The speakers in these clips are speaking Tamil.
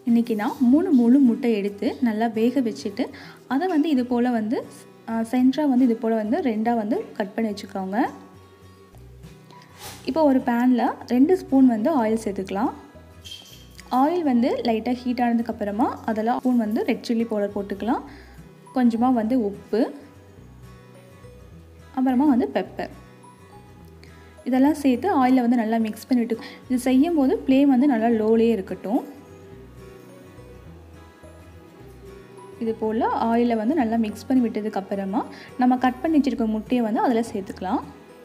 இன்றைக்கி நான் மூணு முழு முட்டை எடுத்து நல்லா வேக வச்சுட்டு அதை வந்து இது போல் வந்து சென்டராக வந்து இது போல் வந்து ரெண்டாக வந்து கட் பண்ணி வச்சுக்கோங்க இப்போ ஒரு பேனில் ரெண்டு ஸ்பூன் வந்து ஆயில் சேர்த்துக்கலாம் ஆயில் வந்து லைட்டாக ஹீட் ஆனதுக்கப்புறமா அதில் ஸ்பூன் வந்து ரெட் சில்லி பவுடர் போட்டுக்கலாம் கொஞ்சமாக வந்து உப்பு அப்புறமா வந்து பெப்பர் இதெல்லாம் சேர்த்து ஆயிலில் வந்து நல்லா மிக்ஸ் பண்ணிவிட்டு இது செய்யும் போது ஃப்ளேம் வந்து நல்லா லோலேயே இருக்கட்டும் இது போல் ஆயிலில் வந்து நல்லா மிக்ஸ் பண்ணி விட்டதுக்கு அப்புறமா நம்ம கட் பண்ணி வச்சுருக்க முட்டையை வந்து அதில் சேர்த்துக்கலாம்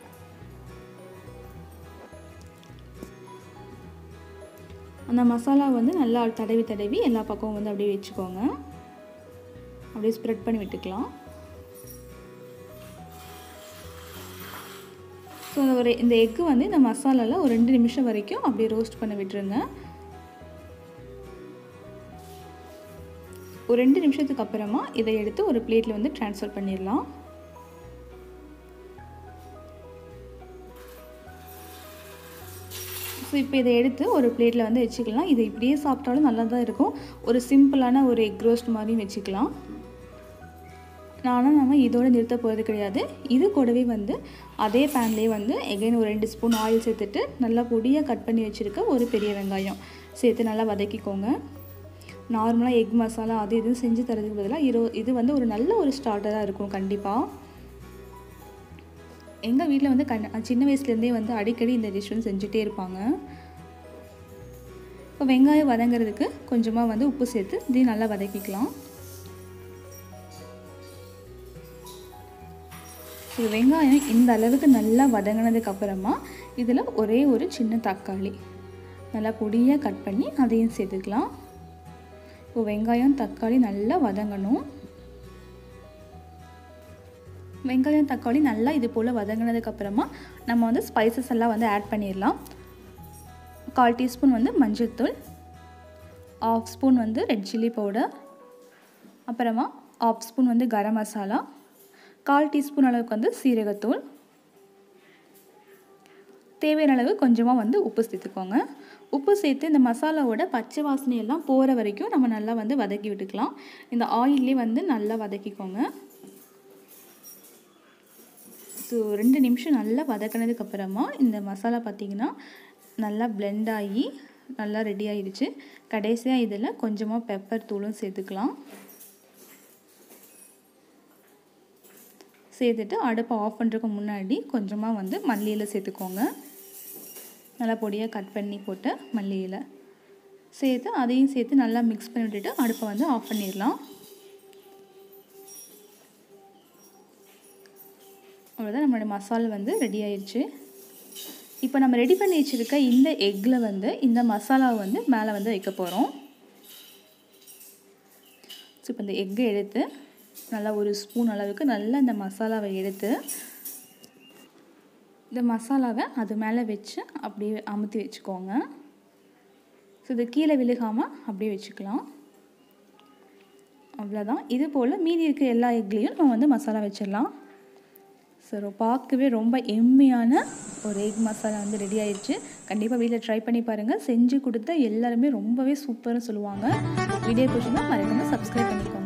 அந்த மசாலா வந்து நல்லா தடவி தடவி எல்லா பக்கமும் வந்து அப்படியே வச்சுக்கோங்க அப்படியே ஸ்ப்ரெட் பண்ணி விட்டுக்கலாம் ஸோ ஒரு இந்த எக்கு வந்து இந்த மசாலாவில் ஒரு ரெண்டு நிமிஷம் வரைக்கும் அப்படியே ரோஸ்ட் பண்ண விட்டுருங்க ஒரு ரெண்டு நிமிஷத்துக்கு அப்புறமா இதை எடுத்து ஒரு பிளேட்டில் வந்து ட்ரான்ஸ்ஃபர் பண்ணிடலாம் ஸோ இப்போ இதை எடுத்து ஒரு பிளேட்டில் வந்து வச்சுக்கலாம் இது இப்படியே சாப்பிட்டாலும் நல்லா தான் இருக்கும் ஒரு சிம்பிளான ஒரு எக் ரோஸ்ட் மாதிரியும் வச்சுக்கலாம் நானும் நம்ம இதோடு நிறுத்த போகிறது கிடையாது இது கூடவே வந்து அதே பேன்லேயே வந்து எகைன் ஒரு ரெண்டு ஸ்பூன் ஆயில் சேர்த்துட்டு நல்லா பொடியாக கட் பண்ணி வச்சுருக்க ஒரு பெரிய வெங்காயம் சேர்த்து நல்லா வதக்கிக்கோங்க நார்மலாக எக் மசாலா அது இதுவும் செஞ்சு தரதுக்கு பதிலாக இது இது வந்து ஒரு நல்ல ஒரு ஸ்டார்டராக இருக்கும் கண்டிப்பாக எங்கள் வீட்டில் வந்து கண் சின்ன வயசுலேருந்தே வந்து அடிக்கடி இந்த டிஷ் வந்து செஞ்சுட்டே இருப்பாங்க இப்போ வெங்காயம் வதங்கிறதுக்கு கொஞ்சமாக வந்து உப்பு சேர்த்து இதையும் நல்லா வதக்கிக்கலாம் ஸோ வெங்காயம் இந்த அளவுக்கு நல்லா வதங்கினதுக்கு அப்புறமா இதில் ஒரே ஒரு சின்ன தக்காளி நல்லா பொடியாக கட் பண்ணி அதையும் சேர்த்துக்கலாம் இப்போ வெங்காயம் தக்காளி நல்லா வதங்கணும் வெங்காயம் தக்காளி நல்லா இது போல் வதங்கினதுக்கப்புறமா நம்ம வந்து ஸ்பைசஸ் எல்லாம் வந்து ஆட் பண்ணிடலாம் கால் டீஸ்பூன் வந்து மஞ்சள்தூள் ஆஃப் ஸ்பூன் வந்து ரெட் சில்லி பவுடர் அப்புறமா ஆஃப் ஸ்பூன் வந்து கரம் மசாலா கால் டீஸ்பூன் அளவுக்கு வந்து சீரகத்தூள் தேவையான அளவு கொஞ்சமாக வந்து உப்பு சேர்த்துக்கோங்க உப்பு சேர்த்து இந்த மசாலாவோட பச்சை வாசனையெல்லாம் போகிற வரைக்கும் நம்ம நல்லா வந்து வதக்கி விட்டுக்கலாம் இந்த ஆயிலே வந்து நல்லா வதக்கிக்கோங்க ஸோ ரெண்டு நிமிஷம் நல்லா வதக்கினதுக்கப்புறமா இந்த மசாலா பார்த்திங்கன்னா நல்லா பிளெண்ட் ஆகி நல்லா ரெடி ஆகிடுச்சு கடைசியாக இதில் கொஞ்சமாக பெப்பர் தூளும் சேர்த்துக்கலாம் சேர்த்துட்டு அடுப்பை ஆஃப் பண்ணுறதுக்கு முன்னாடி கொஞ்சமாக வந்து மல்லியில் சேர்த்துக்கோங்க நல்லா பொடியாக கட் பண்ணி போட்டு மல்லியில் சேர்த்து அதையும் சேர்த்து நல்லா மிக்ஸ் பண்ணி விட்டுட்டு அடுப்பை வந்து ஆஃப் பண்ணிடலாம் அவ்வளோதான் நம்மளோட மசாலா வந்து ரெடி ஆயிடுச்சு இப்போ நம்ம ரெடி பண்ணி வச்சுருக்க இந்த எக்கில் வந்து இந்த மசாலாவை வந்து மேலே வந்து வைக்க போகிறோம் ஸோ இப்போ இந்த எக்கை எடுத்து நல்லா ஒரு ஸ்பூன் அளவுக்கு நல்லா இந்த மசாலாவை எடுத்து இந்த மசாலாவை அது மேலே வச்சு அப்படியே அமுத்தி வச்சுக்கோங்க ஸோ இது கீழே விழுகாமல் அப்படியே வச்சுக்கலாம் அவ்வளோதான் இது போல் மீதி இருக்க எல்லா எக்லேயும் நம்ம வந்து மசாலா வச்சிடலாம் ஸோ பார்க்கவே ரொம்ப எம்மையான ஒரு எக் மசாலா வந்து ரெடி ஆயிடுச்சு கண்டிப்பாக வீட்டில் ட்ரை பண்ணி பாருங்கள் செஞ்சு கொடுத்தா எல்லாருமே ரொம்பவே சூப்பராக சொல்லுவாங்க வீடியோ பிடிச்சிருந்தா மறக்காமல் சப்ஸ்கிரைப் பண்ணிக்கோங்க